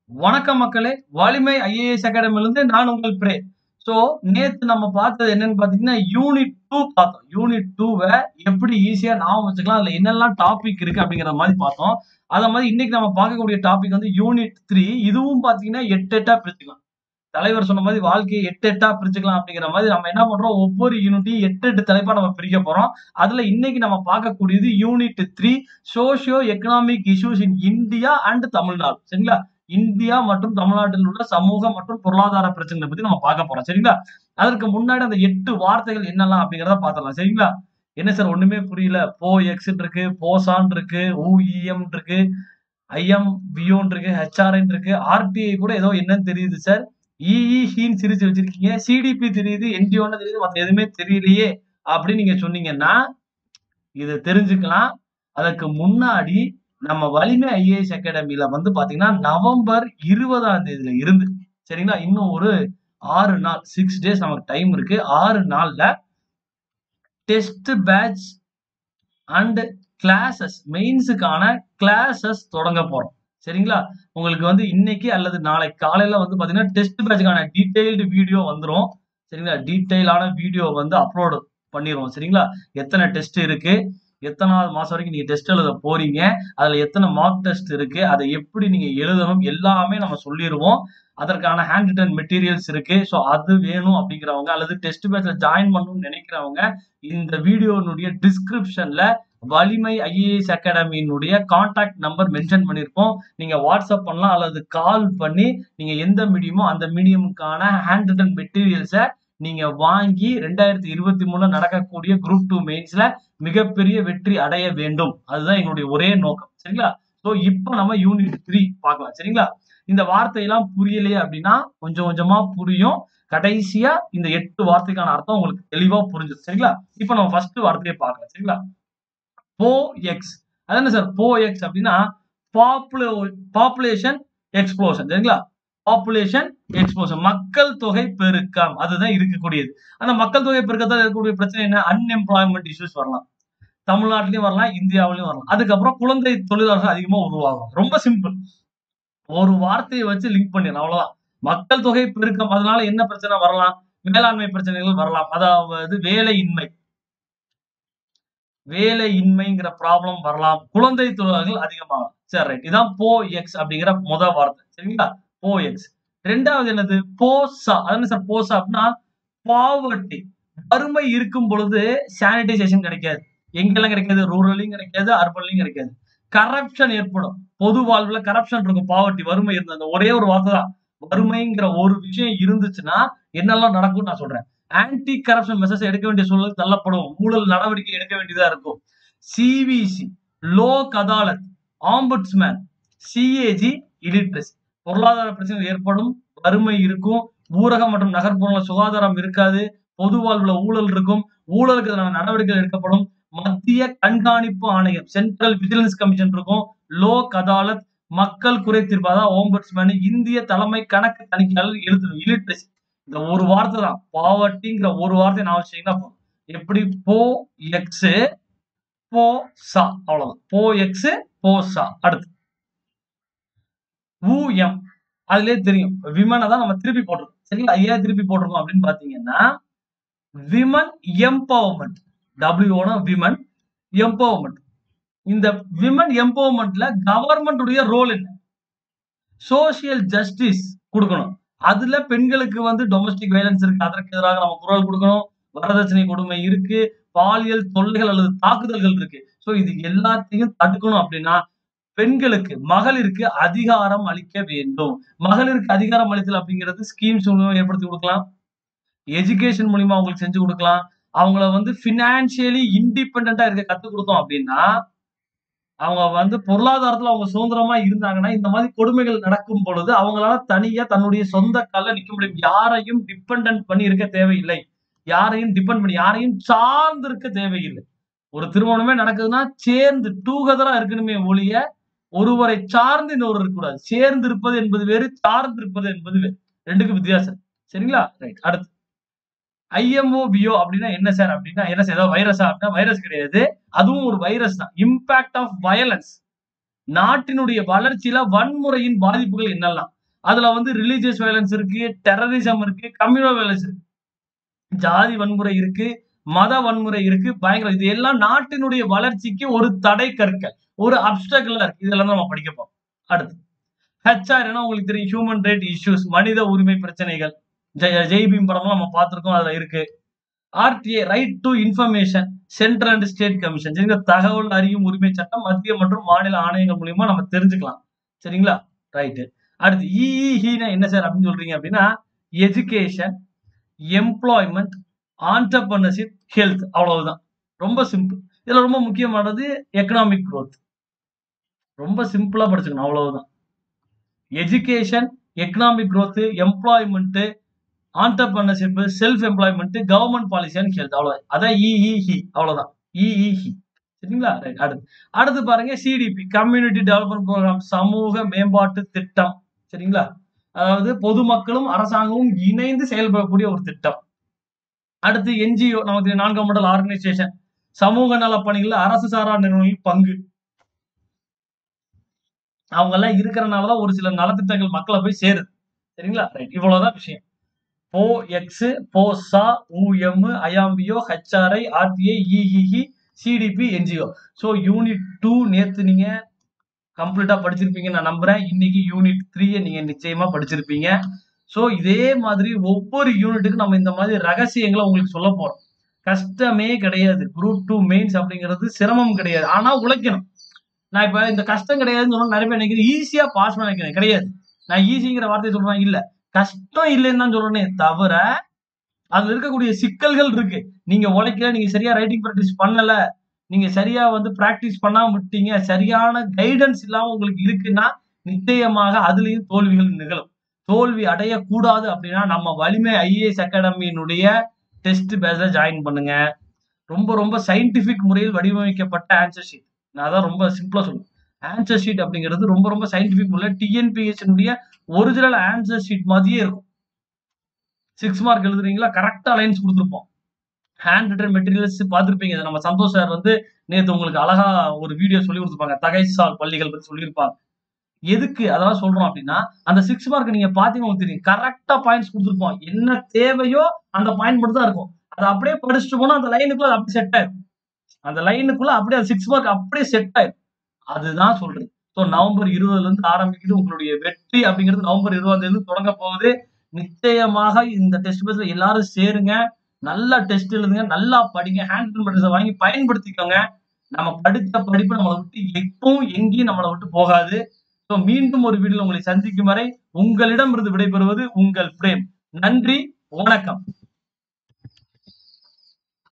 வணக்கம் மக்களே! வலிமை ஐஏஎஸ் அகாடமிலருந்து நான் உங்கள் பிரே. ஸோ, நேத்து நம்ம பார்த்தது என்னன்னு பார்த்தீங்கன்னா, யூனிட் 2 பார்த்தோம். யூனிட் 2வ எப்படி ஈஸியா ஞாபகம் வச்சுக்கலாம், அதுல என்னெல்லாம் டாபிக் இருக்கு அப்படிங்கிற மாரி பார்த்தோம். அத மாரி இன்னைக்கு நம்ம பார்க்கக்கூடிய டாபிக் வந்து யூனிட் 3. இதுவும் பார்த்தீங்கன்னா 8 8ஆ பிரிச்சுக்கலாம். தலைவர் சொன்ன மாரி வாழ்க்கைய 8 8ஆ பிரிச்சுக்கலாம் அப்படிங்கிற மாரி நம்ம என்ன பண்றோம், ஒவ்வொரு யூனிட்டையும் 8 8 தலைப்பா நம்ம பிரிக்க போறோம். அதுல இன்னைக்கு நம்ம பார்க்கக்கூடியது unit 3 socio economic issues in India and Tamil Nadu. சரிங்களா? இந்தியா மற்றும் தமிழ்நாட்டில் உள்ள சமூக மற்றும் பொருளாதார பிரச்சனைகள பத்தி நம்ம பார்க்க போறோம். சரிங்களா? அதற்கு முன்னாடி அந்த 8 வார்த்தைகள் என்னலாம் அப்படிங்கிறத பார்த்துடலாம். சரிங்களா? என்ன சார் ஒண்ணுமே புரியல. போ எக்ஸ்ன்னு இருக்கு, போசான்னு இருக்கு, உஇஎம் இருக்கு, ஐஎம் வியோன்னு இருக்கு, ஹெச்ஆர்ஐன்னு இருக்கு, ஆர்டிஐ கூட ஏதோ என்னன்னு தெரியுது சார். இஇ, ஹீன்னு சிரிச்சு வச்சிருக்கீங்க. சிடிபி தெரியுது, என்ஜிஓன்னு தெரியுது, மத்த எதுவுமே தெரியலையே அப்படின்னு நீங்க சொன்னீங்கன்னா, இத தெரிஞ்சுக்கலாம். அதற்கு முன்னாடி நம்ம வலிமை ஐஏஎஸ் அகாடமில வந்து பார்த்தீங்கன்னா, நவம்பர் 20ஆம் தேதியில இருந்து சரிங்களா? இன்னும் ஒரு 6 நாள் 6 டேஸ் நமக்கு டைம் இருக்கு. 6 நாள்ல டெஸ்ட் பேட்ச் அண்ட் கிளாஸஸ் மெயின்ஸுக்கான கிளாஸஸ் தொடங்க போறோம். சரிங்களா? உங்களுக்கு வந்து இன்னைக்கு அல்லது நாளை காலையில வந்து பார்த்தீங்கன்னா, டெஸ்ட் பேட்ச்க்கான டீட்டெயில்டு வீடியோ வந்துரும். சரிங்களா? டீட்டெயிலான வீடியோ வந்து அப்லோட் பண்ணிருவோம். சரிங்களா? எத்தன டெஸ்ட் இருக்கு? எத்தனாவது மாசம் வரைக்கும் நீங்க டெஸ்ட் எழுத போறீங்க? அதுல எத்தன மார்க் டெஸ்ட் இருக்கு? அத எப்படி நீங்க எழுதணும்? எல்லாமே நம்ம சொல்லிருவோம். அதற்கான ஹேண்ட் ரிட்டன் மெட்டீரியல்ஸ் இருக்கு. ஸோ அது வேணும் அப்படிங்கிறவங்க அல்லது டெஸ்ட் பேட்ச்ல ஜாயின் பண்ணணும்னு நினைக்கிறவங்க, இந்த வீடியோனுடைய டிஸ்கிரிப்ஷன்ல வலிமை ஐஏஎஸ் அகாடமியினுடைய கான்டாக்ட் நம்பர் மென்ஷன் பண்ணியிருப்போம். நீங்க வாட்ஸ்அப் பண்ணலாம் அல்லது கால் பண்ணி நீங்க எந்த மீடியமோ அந்த மீடியமுக்கான ஹேண்ட் ரிட்டன் மெட்டீரியல்ஸ நீங்க வாங்கி 2023ல நடக்கக்கூடிய குரூப் 2 மெயின்ஸ்ல மிகப்பெரிய வெற்றி அடைய வேண்டும். அதுதான் எங்களுடைய ஒரே நோக்கம். சரிங்களா? ஸோ இப்ப நம்ம யூனிட் 3 பார்க்கலாம். சரிங்களா? இந்த வார்த்தையெல்லாம் புரியலையே அப்படின்னா, கொஞ்சம் கொஞ்சமா புரியும். கடைசியா இந்த 8 வார்த்தைக்கான அர்த்தம் உங்களுக்கு தெளிவா புரிஞ்சிரும். சரிங்களா? இப்ப நம்ம ஃபர்ஸ்ட் வார்த்தைய பார்க்கலாம். சரிங்களா? போ எக்ஸ். அது என்ன சார் போ எக்ஸ் அப்படின்னா, பாப்புலோ பாப்புலேஷன் எக்ஸ்ப்ளோஷன். சரிங்களா? Population explosion. மக்கள் தொகை பெருக்கம். அதுதான் இருக்கக்கூடியது. அந்த மக்கள் தொகை பெருக்கத்தால இருக்கக்கூடிய பிரச்சனை என்ன? அன்எம்ப்ளாய்மென்ட் இஷ்யூஸ் வரலாம். தமிழ்நாட்டிலயும் வரலாம், இந்தியாவிலயும் வரலாம். அதுக்கப்புறம் குழந்தை தொழிலாளர்கள் அதிகமா உருவாகும். ரொம்ப சிம்பிள். ஒரு வார்த்தைய வச்சு லிங்க் பண்ணிடலாம். அவ்வளவுதான். மக்கள் தொகை பெருக்கம் அதனால என்ன பிரச்சனை வரலாம்? மேலாண்மை பிரச்சனைகள் வரலாம். அதாவது வேலையின்மை. வேலையின்மைங்கிற ப்ராப்ளம் வரலாம். குழந்தை தொழிலாளர்கள் அதிகமாகலாம். சரி ரைட். இதான் போ எக்ஸ் அப்படிங்கிற மொத வார்த்தை. சரிங்களா? போ எக்ஸ். 2வது என்னது? போசா. அது என்ன சார் போசா அப்படின்னா, பாவர்ட்டி. வறுமை இருக்கும் பொழுது சானிடைசேஷன் கிடைக்காது. எங்கெல்லாம் கிடைக்காது? ரூரல்லயும் கிடைக்காது, அர்பன்லயும் கிடைக்காது. கரப்ஷன் ஏற்படும். பொது வாழ்வுல கரப்ஷன் இருக்கும். பாவர்ட்டி வறுமை இருந்த அந்த ஒரே ஒரு வார்த்தை தான். வறுமைங்கிற ஒரு விஷயம் இருந்துச்சுன்னா, என்னெல்லாம் நடக்கும்னு நான் சொல்றேன். ஆன்டி கரப்ஷன் மெஷர்ஸ் எடுக்க வேண்டிய சூழல் தள்ளப்படும். ஊழல் நடவடிக்கை எடுக்க வேண்டியதா இருக்கும். CVC, Lok Adalat, ombudsman, CAG, illiteracy. பொருளாதார பிரச்சனைகள் ஏற்படும். வறுமை இருக்கும். ஊரக மற்றும் நகர்ப்புறங்கள்ல சுகாதாரம் இருக்காது. பொது வாழ்வுல ஊழல் இருக்கும். ஊழலுக்கு எதிரான நடவடிக்கைகள் எடுக்கப்படும். மத்திய கண்காணிப்பு ஆணையம் சென்ட்ரல் விஜிலன்ஸ் கமிஷன் இருக்கும். லோக் அதாலத், மக்கள் குறை தீர்ப்பு அதாவது ஓம்பட்ஸ்மேன், இந்திய தலைமை கணக்கு தணிக்கையாளர் எழுதணும். இல்லிட்ரசி. இந்த ஒரு வார்த்தை தான். பாவர்ட்டிங்கிற ஒரு வார்த்தைய ஞாபகம் வச்சுட்டீங்கன்னா போதும். எப்படி போ எக்ஸ் போ சா அவ்வளவுதான். போ எக்ஸ் போசா. அடுத்து. உஎம். அதிலேயே தெரியும். விமன தான் நம்ம திருப்பி போட்டிருக்கோம். சரிங்களா? ஏன் திருப்பி போட்டிருக்கோம் அப்படின்னு பார்த்தீங்கன்னா, விமன் எம்பவர்மென்ட். டபிள்யூனா விமன் எம்பவர்மென்ட். இந்த விமன் எம்பவர்மென்ட்ல கவர்ன்மெண்ட் உடைய ரோல் என்ன? சோசியல் ஜஸ்டிஸ் குடுக்கணும். அதுல பெண்களுக்கு வந்து டொமஸ்டிக் வயலன்ஸ் இருக்கு. அதற்கு எதிராக நம்ம குரல் குடுக்கணும். வரதட்சணை கொடுமை இருக்கு. பாலியல் தொல்லைகள் அல்லது தாக்குதல்கள் இருக்கு. சோ இது எல்லாத்தையும் தடுக்கணும் அப்படின்னா, பெண்களுக்கு மகளிருக்கு அதிகாரம் அளிக்க வேண்டும். மகளிருக்கு அதிகாரம் அளித்தல் அப்படிங்கிறது ஸ்கீம்ஸ் மூலமா ஏற்படுத்தி குடுக்கலாம். எஜுகேஷன் மூலியமா அவங்களுக்கு செஞ்சு குடுக்கலாம். அவங்கள வந்து பினான்சியலி இண்டிபெண்டன்ட்டா இருக்க கத்துக் குடுத்தோம் அப்படின்னா, அவங்க வந்து பொருளாதாரத்துல அவங்க சுதந்திரமா இருந்தாங்கன்னா, இந்த மாதிரி கொடுமைகள் நடக்கும் பொழுது அவங்களால தனியா தன்னுடைய சொந்த கால்ல நிக்க முடியும். யாரையும் டிபெண்டன்ட் பண்ணி இருக்க தேவையில்லை. யாரையும் டிபெண்ட் பண்ணி யாரையும் சார்ந்து இருக்க தேவையில்லை. ஒரு திருமணமே நடக்குதுன்னா, சேர்ந்து டூகெதரா இருக்கணுமே ஒழிய, ஒருவரை சார்ந்து இன்னொருவர் இருக்கக்கூடாது. சேர்ந்து இருப்பது என்பது வேறு, சார்ந்து இருப்பது என்பது வேறு. 2க்கும் வித்தியாசம். சரிங்களா? ரைட். அடுத்து. ஐஎம்ஓ பிஓ அப்படின்னா என்ன சார் அப்படின்னா என்ன சார் ஏதாவது வைரஸா அப்படின்னா வைரஸ் கிடையாது. அதுவும் ஒரு வைரஸ் தான். Impact of violence. நாட்டினுடைய வளர்ச்சியில வன்முறையின் பாதிப்புகள் என்னெல்லாம்? அதுல வந்து ரிலீஜியஸ் வயலன்ஸ் இருக்கு டெரரிசம் இருக்கு கம்யூனல் வயலன்ஸ் இருக்கு ஜாதி வன்முறை இருக்கு மத வன்முறை இருக்கு பயங்கர இது எல்லாம் நாட்டினுடைய வளர்ச்சிக்கு ஒரு தடை கற்கள் ஒரு அப்டக்கலா இருக்கு இதெல்லாம் தான் நம்ம படிக்க போறோம் அடுத்து ஹெச்ஆர் உங்களுக்கு தெரியும் ஹியூமன் ரைட் இஷ்யூஸ் மனித உரிமை பிரச்சனைகள் ஜெய் ஜெய்பீம் படம்லாம் நம்ம பார்த்திருக்கோம் அதுல இருக்கு RTA right to information central and state commission சரிங்களா தகவல் அறியும் உரிமை சட்டம் மத்திய மற்றும் மாநில ஆணையங்கள் மூலியமா நம்ம தெரிஞ்சுக்கலாம் சரிங்களா ரைட்டு அடுத்து இஇஹினா என்ன சார் அப்படின்னு சொல்றீங்க அப்படின்னா எஜுகேஷன் எம்ப்ளாய்மெண்ட் ஆண்டர்பனர்ஷிப் ஹெல்த் அவ்வளவுதான் ரொம்ப சிம்பிள் இதுல ரொம்ப முக்கியமானது எக்கனாமிக் growth ரொம்ப சிம்பிளா படிச்சுக்கணும் அவ்வளவுதான் education economic growth employment entrepreneurship self employment government policy and health அவ்வளவு அதான் இஇஹி அவ்வளவுதான் இஇஹி சரிங்களா ரைட் அடுத்து அடுத்து பாருங்க சிடிபி கம்யூனிட்டி டெவலப்மெண்ட் ப்ரோக்ராம் சமூக மேம்பாட்டு திட்டம் சரிங்களா அதாவது பொதுமக்களும் அரசாங்கமும் இணைந்து செயல்படக்கூடிய ஒரு திட்டம் அடுத்து என்ஜிஓ நமக்கு நான் கவர்மெண்டல் ஆர்கனைசேஷன் சமூக நல பணிகள்ல அரசு சாரா நிறுவனங்களின் பங்கு அவங்க எல்லாம் இருக்கிறனாலதான் ஒரு சில நலத்திட்டங்கள் மக்களை போய் சேருது சரிங்களா ரைட் இவ்வளவுதான் விஷயம் போ எக்ஸ் போசா உஎம் ஐஆம்பிஓ HRI RTI EEE CDP NGO so unit two நேத்து நீங்க கம்ப்ளீட்டா படிச்சிருப்பீங்க நான் நம்புறேன் இன்னைக்கு யூனிட் த்ரீயை நீங்க நிச்சயமா படிச்சிருப்பீங்க ஸோ இதே மாதிரி ஒவ்வொரு யூனிட்டுக்கும் நம்ம இந்த மாதிரி ரகசியங்களை உங்களுக்கு சொல்ல போறோம் கஷ்டமே கிடையாது குரூப் டூ மெயின்ஸ் அப்படிங்கிறது சிரமம் கிடையாது ஆனா உழைக்கணும் நான் இப்ப இந்த கஷ்டம் கிடையாதுன்னு சொன்னா நிறைய பேர் நினைக்கிறேன் ஈஸியா பாஸ் பண்ண வைக்கிறேன் கிடையாது நான் ஈஸிங்கிற வார்த்தையை சொல்றேன் இல்ல கஷ்டம் இல்லைன்னு தான் சொல்றேனே தவிர அதுல இருக்கக்கூடிய சிக்கல்கள் இருக்கு நீங்க உழைக்கல நீங்க சரியா ரைட்டிங் ப்ராக்டிஸ் பண்ணல நீங்க சரியா வந்து பிராக்டிஸ் பண்ணாம விட்டீங்க சரியான கைடன்ஸ் இல்லாம உங்களுக்கு இருக்குன்னா நிச்சயமாக அதுலயும் தோல்விகள் நிகழும் தோல்வி அடையக்கூடாது அப்படின்னா நம்ம வலிமை ஐஏஎஸ் அகாடமியினுடைய டெஸ்ட் பேட்ச்ல ஜாயின் பண்ணுங்க ரொம்ப ரொம்ப சயின்டிபிக் முறையில் வடிவமைக்கப்பட்ட ஆன்சர் ஷீட் நான் அதான் ரொம்ப சிம்பிளா சொல்லுவேன் ஆன்சர் ஷீட் அப்படிங்கிறது ரொம்ப ரொம்ப சயின்டிபிக் முறையில் டிஎன்பிஎஸ்னுடைய ஒரிஜினல் ஆன்சர் ஷீட் மாதிரியே இருக்கும் சிக்ஸ் மார்க் எழுதுறீங்களா கரெக்டா லைன்ஸ் கொடுத்துருப்போம் ஹேண்ட் ரிட்டன் மெட்டீரியல்ஸ் பார்த்துருப்பீங்க இதை நம்ம சந்தோஷ் சார் வந்து நேற்று உங்களுக்கு அழகா ஒரு வீடியோ சொல்லி கொடுத்துருப்பாங்க தகைசால் பள்ளிகள் பத்தி சொல்லியிருப்பாங்க எதுக்கு அதெல்லாம் சொல்றோம் அப்படின்னா அந்த சிக்ஸ் மார்க் நீங்க பாத்தீங்கன்னா உங்களுக்கு தெரியும் கரெக்டா பாயிண்ட்ஸ் கொடுத்துருப்போம் என்ன தேவையோ அந்த பாயிண்ட் மட்டும் தான் இருக்கும் அதை அப்படியே படிச்சுட்டு போனா அந்த லைனுக்குள்ள அது அப்படியே செட் ஆயிரும் அந்த லைனுக்குள்ள அப்படியே அந்த சிக்ஸ் மார்க் அப்படியே செட் ஆயிரும் அதுதான் சொல்றது ஸோ நவம்பர் இருபதுல இருந்து ஆரம்பிக்குது உங்களுடைய வெற்றி அப்படிங்கிறது நவம்பர் இருபதாம் தேதி இருந்து தொடங்க போகுது நிச்சயமாக இந்த டெஸ்ட் பேஸ்ல எல்லாரும் சேருங்க நல்லா டெஸ்ட் எழுதுங்க நல்லா படிங்க ஹேண்ட் ரிட்டன் வாங்கி பயன்படுத்திக்கோங்க நம்ம படித்த படிப்பு நம்மளை விட்டு எப்பவும் எங்கேயும் நம்மளை விட்டு போகாது ஸோ மீண்டும் ஒரு வீடியோல உங்களை சந்திக்கும் வரை உங்களிடமிருந்து விடைபெறுவது உங்கள் பிரேம் நன்றி வணக்கம்